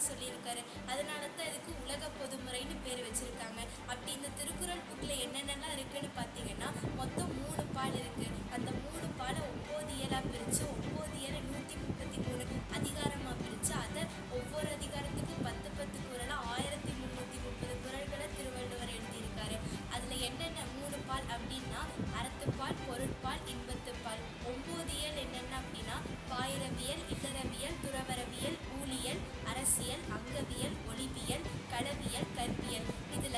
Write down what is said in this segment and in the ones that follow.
சொல்லியிருக்காரு அதனால தான் இதுக்கு உலக பொதுமுறைன்னு பேர் வச்சிருக்காங்க அப்படி இந்த திருக்குறள் புக்கில் என்னென்னலாம் இருக்குன்னு பார்த்தீங்கன்னா மொத்தம் மூணு பால் இருக்கு அந்த மூணு பாலை ஒம்பது இயலாக பிரித்து ஒம்பது இயலை நூற்றி முப்பத்தி மூணு அதிகாரமாக பிரித்து அதை ஒவ்வொரு அதிகாரத்துக்கும் பத்து பத்து குறளாக ஆயிரத்தி முந்நூற்றி முப்பது குறள்களை திருவள்ளுவர் எழுதியிருக்காரு அதில் என்னென்ன மூணு பால் அப்படின்னா அறத்துப்பால் பொருட்பால் இன்பத்துப்பால் ஒம்பது இயல் என்னென்ன அப்படின்னா பாயிரவியல் இல்லறவியல் துறவரவியல் ஊழியல் அரசியல் அங்கவியல் ஒளிவியல் களவியல் கற்பியல் இதில்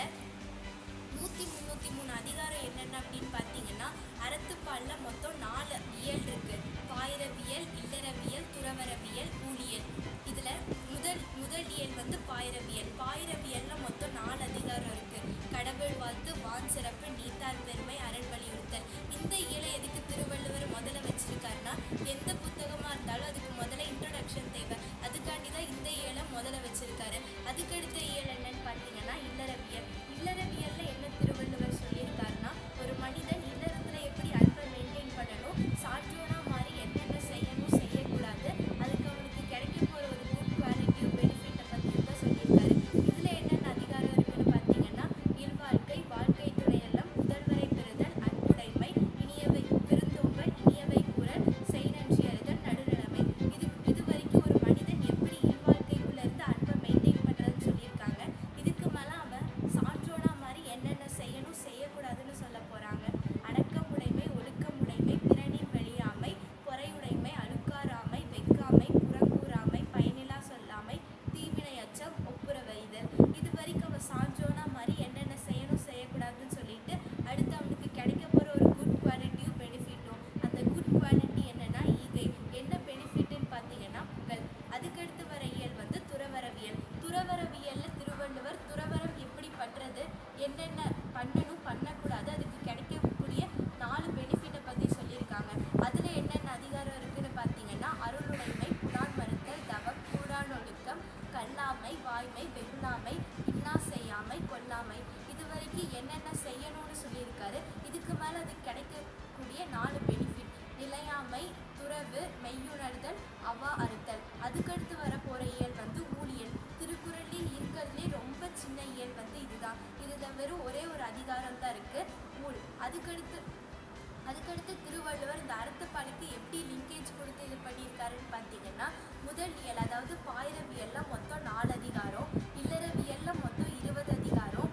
நூற்றி முந்நூற்றி மூணு அதிகாரம் என்னென்ன அப்படின்னு பார்த்தீங்கன்னா அறத்துப்பாலில் மொத்தம் நாலு இயல் இருக்கு பாயிரவியல் இல்லறவியல் துறவரவியல் ஊழியல் இதில் முதல் முதல் இயல் வந்து பாயிரவியல் பாயிரவியலில் மொத்தம் நாலு அதிகாரம் இருக்கு கடவுள் வாழ்த்து வான் சிறப்பு நீத்தார் பெருமை அரண் வலியுறுத்தல் இந்த இயலை எதுக்கு திருவள்ளுவர் முதல்ல வச்சிருக்காருன்னா எந்த புத்தகமாக இருந்தாலும் அதுக்கு முதல்ல இன்ட்ரடக்ஷன் தேவை அதுக்காண்டி தான் இந்த இயலை முதல்ல வச்சிருக்காரு அதுக்கடுத்த இயல் என்னன்னு பார்த்தீங்கன்னா இல்லறவியல் இல்லறவியல்ல என்ன திருவள்ளுவர் சொல்லியிருக்காருன்னா ஒரு மனிதன் இல்லறத்துல எப்படி அன்பை மெயின்டைன் பண்ணணும் சான்றோனா மாதிரி என்னென்ன செய்யணும் செய்யக்கூடாது அதுக்கு அவனுக்கு கிடைக்க போற ஒரு குட் குவாலிட்டி பெனிஃபிட்டை பற்றி தான் சொல்லியிருக்காரு இதுல என்னென்ன அதிகாரம் இருக்குன்னு பார்த்தீங்கன்னா இல்வாழ்க்கை வாழ்க்கை துணையெல்லாம் முதல்வரை பெறுதல் அன்புடைமை இனியவை விருந்தோம்பல் இனியவை கூறல் செய்நன்றி அறிதல் நடுநிலைமை இது இது வரைக்கும் ஒரு மனிதன் எப்படி இல்வாழ்க்கைக்குள்ள இருந்து அன்பை மெயின்டைன் பண்றதுன்னு சொல்லியிருக்காங்க இதுக்கு மேல அவன் சான்றோனா மாதிரி என்னென்ன செய்யணும் செய்யக்கூடாதுன்னு சொல்ல போறாங்க அடக்கமுடைமை ஒழுக்கமுடைமை பிறனின் வெளியாமை பொறையுடைமை அழுக்காராமை வெக்காமை புறங்கூறாமை பயனிலா சொல்லாமை தீவினை அச்சம் ஒப்புரவறிதல் இது வரைக்கும் அவன் சான்றோனா மாதிரி என்னென்ன செய்யணும் செய்யக்கூடாதுன்னு சொல்லிட்டு அடுத்து அவனுக்கு கிடைக்க போற ஒரு குட் குவாலிட்டியும் பெனிஃபிட்டும் அந்த குட் குவாலிட்டி என்னன்னா ஈகை என்ன பெனிஃபிட்னு பார்த்தீங்கன்னா புகழ் அதுக்கடுத்து வர இயல் வந்து துறவரவியல் துறவரவியல்ல திருவள்ளுவர் துறவரம் எப்படி பண்றது என்னென்ன பண்ணணும் பண்ணக்கூடாது அதுக்கு கிடைக்கக்கூடிய நாலு பெனிஃபிட்டை பற்றி சொல்லியிருக்காங்க அதில் என்னென்ன அதிகாரம் இருக்குன்னு பார்த்தீங்கன்னா அருளுடைமை புலான் மறுத்தல் தவம் கூடான் ஒழுக்கம் கல்லாமை வாய்மை வெகுளாமை இன்னா செய்யாமை கொல்லாமை இது வரைக்கும் என்னென்ன செய்யணும்னு சொல்லியிருக்காரு இதுக்கு மேலே அது கிடைக்கக்கூடிய நாலு பெனிஃபிட் நிலையாமை துறவு மெய்யுணர்தல் அவா அறுத்தல் அதுக்கடுத்து வர போகிற இயல் வந்து ஊழியல் திருக்குறளில் இருக்கிறதுலே ரொம்ப சின்ன இயல் வந்து இதுதான் இதில் வெறும் ஒரே ஒரு அதிகாரம் தான் இருக்குது ஊழ் அதுக்கடுத்து அதுக்கடுத்து திருவள்ளுவர் இந்த அறத்துப்பாலுக்கு எப்படி லிங்கேஜ் கொடுத்து இது பண்ணியிருக்காருன்னு பார்த்தீங்கன்னா முதல் இயல் அதாவது பாயிரவியல்ல மொத்தம் நாலு அதிகாரம் இல்லறவியல்ல மொத்தம் இருபது அதிகாரம்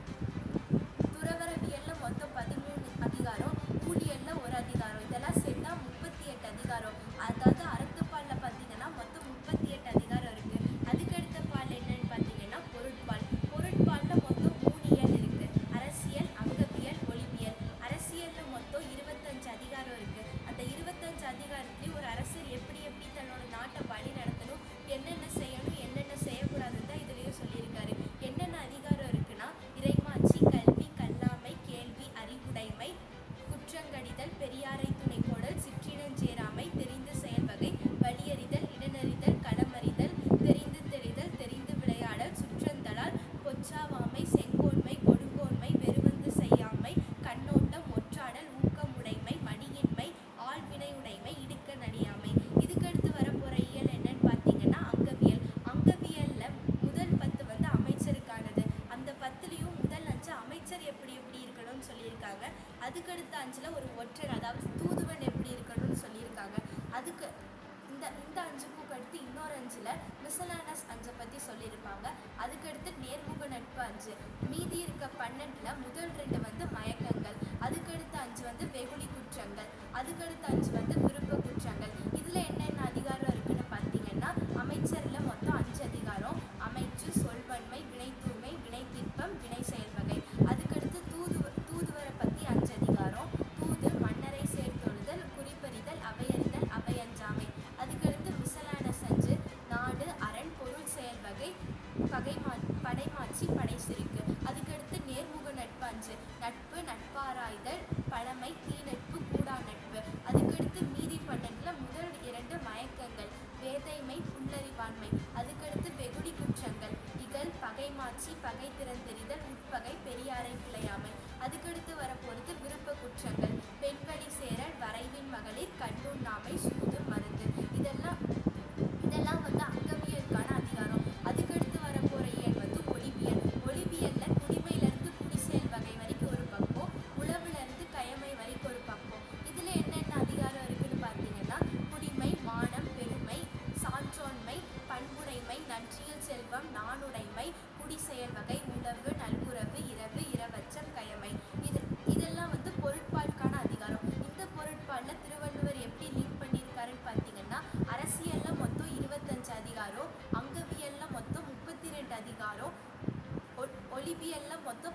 துறவரவியல்ல மொத்தம் பதிமூணு அதிகாரம் ஊழியல்ல ஒரு அதிகாரம் இதெல்லாம் சேர்த்தா முப்பத்தி எட்டு அதிகாரம் அதாவது அறத்துப்பால்ல பார்த்தீங்கன்னா மொத்தம் முப்பத்தி எட்டு அதிகாரம் இருக்கு அதுக்கடுத்த பால் என்னன்னு பார்த்தீங்கன்னா பொருட்பால் பொருட்பால்ல மொத்தம் மூணு இயல் இருக்கு அரசியல் அங்கவியல் ஒளிவியல் அரசியல்ல மொத்தம் இருபத்தஞ்சு அதிகாரம் இருக்கு அந்த இருபத்தஞ்சு அதிகாரத்துலயும் ஒரு அரசர் எப்படி எப்படி தன்னோட நாட்டை வழி நடத்தணும் என்னென்ன செய்யணும் என்னென்ன செய்யக்கூடாதுன்னு தான் இதுலயும் சொல்லியிருக்காரு என்னென்ன அதிகாரம் இருக்குன்னா இறைமாட்சி கல்வி கல்லாமை கேள்வி அறிவுடைமை குற்றங்கடிதல் பெரியாரை துணை போடல் சிற்றினஞ்சேராமை தெரிந்து செயல்வகை வலியறிதல் இடனறிதல் களமறிதல் தெரிந்து தெரிதல் தெரிந்து விளையாடல் சுற்றந்தலால் பொச்சாவாமை செங்கோன்மை கொடுங்கோன்மை வெறுவந்து செய்யாமை கண்ணோட்டம் ஒற்றாடல் ஊக்கமுடைமை மடியின்மை ஆள்வினையுடைமை இடுக்க நடியாமை இதுக்கடுத்து வரப்போற இயல் என்னன்னு பார்த்தீங்கன்னா அங்கவியல் அங்கவியல்ல முதல் பத்து வந்து அமைச்சருக்கானது அந்த பத்துலேயும் முதல் அஞ்சு அமைச்சர் எப்படி எப்படி இருக்கணும்னு சொல்லியிருக்காங்க அதுக்கடுத்த அஞ்சில் ஒரு ஒற்றர் அதாவது தூதுவன் எப்படி இருக்கணும்னு சொல்லியிருக்காங்க அதுக்கு இந்த இந்த அஞ்சுக்கும் அடுத்து இன்னொரு அஞ்சில் மிசலானஸ் அஞ்சை பற்றி சொல்லியிருப்பாங்க அதுக்கடுத்து நேர்முக நட்பு அஞ்சு மீதி இருக்க பன்னெண்டில் முதல் ரெண்டு வந்து மயக்கங்கள் அதுக்கடுத்த அஞ்சு வந்து வெகுளி குற்றங்கள் அதுக்கடுத்த அஞ்சு வந்து விருப்ப குற்றங்கள் இதில் என்னென்ன அதிகாரம் இருக்குன்னு பார்த்தீங்கன்னா அமைச்சரில் மொத்தம் அஞ்சு அதிகாரம் அமைச்சு சொல்வன்மை வினை தூய்மை வினை திட்பம் வினை செயல்வகை அதுக்கடுத்து தூதுவ தூதுவரை பற்றி அஞ்சு அதிகாரம் தூது மன்னரை சேர்த்தொழுதல் குறிப்பறிதல் அவையறிதல் அவையஞ்சாமை அதுக்கடுத்து மிசலான சஞ்சு நாடு அரண் பொருள் செயல்வகை பகைமா படைமாட்சி படை சிரிக்கு அதுக்கடுத்து நேர்முக நட்பு அஞ்சு நட்பு நட்பாராய்தல் பழமை தீ நட்பு கூடா நட்பு அதுக்கடுத்து மீதி பன்னெண்டுல முதல் இரண்டு மயக்கங்கள் வேதைமை புல்லறிவாண்மை அதுக்கடுத்து வெகுடி குற்றங்கள் இகழ் பகைமாட்சி பகை திறந்தெறிதல் உட்பகை பெரியாரை பிழையாமை அதுக்கடுத்து வரப்போறது விருப்ப குற்றங்கள் பெண்வழி சேரல் வரைவின் மகளிர் கண்ணுண்ணாமை சூது மருந்து இதெல்லாம் இதெல்லாம் வந்து அங்கவியலுக்கான அதிகாரம் அதுக்கு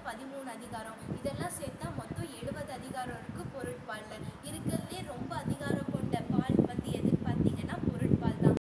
பதிமூணு அதிகாரம் இதெல்லாம் சேர்த்து